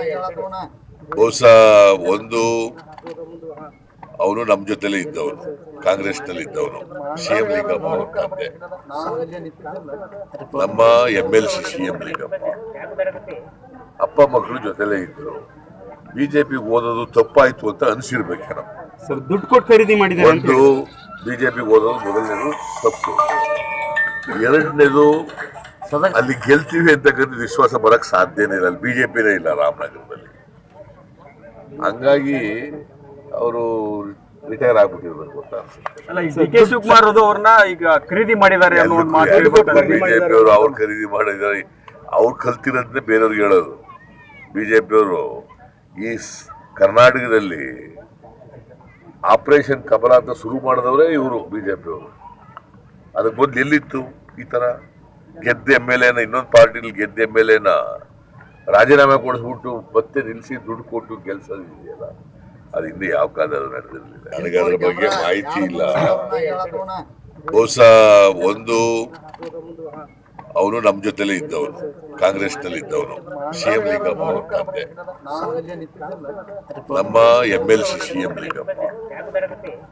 ಬಹುಶಃ ಒಂದು ಅವನು ನಮ್ಮ ಜೊತೆಲೇ ಇದ್ದವನು ಕಾಂಗ್ರೆಸ್ನಲ್ಲಿ ಇದ್ದವನು ಸಿ ಎಂ ಲಿಂಗಪ್ಪ ಅವ್ರ ತಂದೆ ನಮ್ಮ M L C C M Lingappa ಅಪ್ಪ ಮಕ್ಕಳು ಜೊತೆಲೇ ಇದ್ರು ಬಿಜೆಪಿಗೆ ಓದೋದು ತಪ್ಪಾಯ್ತು ಅಂತ ಅನ್ಸಿರ್ಬೇಕೇನೋ ಸರ್ ದುಡ್ಡು ಕೊಟ್ಟು ಖರೀದಿ ಮಾಡಿದ್ದಾರೆ ಅಂತ ಒಂದು ಬಿಜೆಪಿಗೆ ಓದೋದು ಮೊದಲನೇದು ತಪ್ಪು ಎರಡನೇದು ಅಲ್ಲಿ ಗೆಲ್ತೀವಿ ಅಂತಕ್ಕಂಥ ವಿಶ್ವಾಸ ಬರಕ್ ಸಾಧ್ಯನೇ ಇಲ್ಲ ಅಲ್ಲಿ ಬಿಜೆಪಿನೇ ಇಲ್ಲ ರಾಮನಗರದಲ್ಲಿ ಹಂಗಾಗಿ ಅವರು ರಿಟೈರ್ ಆಗ್ಬಿಟ್ಟಿರ್ಬೇಕು ಅಂತ ಅನ್ಸುತ್ತೆ ಅಲ್ಲ ಈ ಡಿ ಕೆ ಶಿವಕುಮಾರ್ ಅದು ಅವ್ರನ್ನ ಈಗ ಖರೀದಿ ಮಾಡಿದ್ದಾರೆ ಅನ್ನೋ ಒಂದು ಮಾತು ಕೇಳ್ಬರ್ತಾರೆ. ಬಿಜೆಪಿ ಅವರು ಅವ್ರು ಖರೀದಿ ಮಾಡಿದ್ದಾರೆ ಅವ್ರು ಕಲ್ತಿರೋದನ್ನೇ ಬೇರೆಯವ್ರಿಗೆ ಹೇಳೋದು ಬಿಜೆಪಿಯವರು ಈ ಸ್- ಕರ್ನಾಟಕದಲ್ಲಿ ಆಪರೇಷನ್ ಕಮಲ ಅಂತ ಶುರು ಮಾಡಿದವರೇ ಇವರು ಬಿಜೆಪಿಯವರು ಅದಕ್ಕೆ ಮೊದ್ಲು ಎಲ್ಲಿತ್ತು ಈ ತರ ಗೆದ್ದ ಎಮ್ ಎಲ್ ಎನ ಇನ್ನೊಂದು ಪಾರ್ಟಿಲಿ ಗೆದ್ದ ಎಮ್ ಎಲ್ ಎನ ರಾಜೀನಾಮೆ ಕೊಡಿಸ್ಬಿಟ್ಟು ಮತ್ತೆ ನಿಲ್ಲಿಸಿ ದುಡ್ಡು ಕೊಟ್ಟು ಗೆಲ್ಸೋದು ಇದೆಯಲ್ಲ ಅದು ಹಿಂದೆ ಯಾವ ಕಾಲದಲ್ಲೂ ನಡೆದಿರಲಿಲ್ಲ ನನಗೆ ಅದ್ರ ಬಗ್ಗೆ ಮಾಹಿತಿ ಇಲ್ಲ ಬಹುಶಃ ಒಂದು ಅವನು ನಮ್ಮ ಜೊತೆಲೇ ಇದ್ದವನು ಕಾಂಗ್ರೆಸ್ನಲ್ಲಿ ಇದ್ದವನು ಸಿ ಎಂ ಲಿಂಗಪ್ಪ ಅವ್ರ ತಂದೆ ನಮ್ಮ M L C C M Lingappa